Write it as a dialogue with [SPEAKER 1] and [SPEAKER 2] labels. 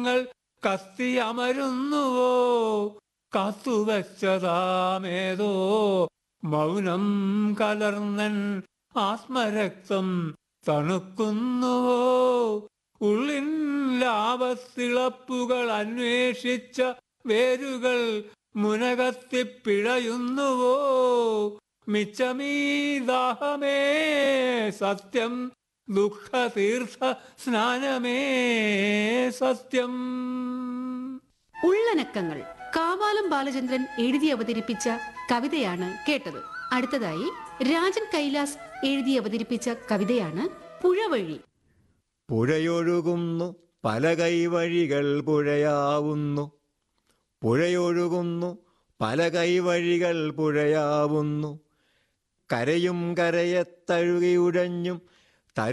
[SPEAKER 1] ങ്ങൾ കത്തിയമരുന്നുവോ കാത്തുവച്ചതാമേതോ മൗനം കലർന്നൻ ആത്മരക്തം തണുക്കുന്നുവോ ഉള്ളിൻ ലാഭത്തിളപ്പുകൾ അന്വേഷിച്ച വേരുകൾ മുനകത്തിപ്പിഴയുന്നുവോ മിച്ചമീ ദാഹമേ സത്യം ദുഃഖതീർത്ഥ സ്നാനമേ സത്യം
[SPEAKER 2] ഉള്ളനക്കങ്ങൾ കാവാലം ബാലചന്ദ്രൻ എഴുതി അവതരിപ്പിച്ച കവിതയാണ് കേട്ടത് അടുത്തതായി രാജൻ കൈലാസ് എഴുതി അവതരിപ്പിച്ച കവിതയാണ് പുഴവഴി
[SPEAKER 3] പുഴയൊഴുകുന്നു പല കൈവഴികൾ പുഴയാവുന്നു പുഴയൊഴുകുന്നു പല കൈവഴികൾ പുഴയാവുന്നു കരയും കരയെ തഴുകി ഉഴഞ്ഞും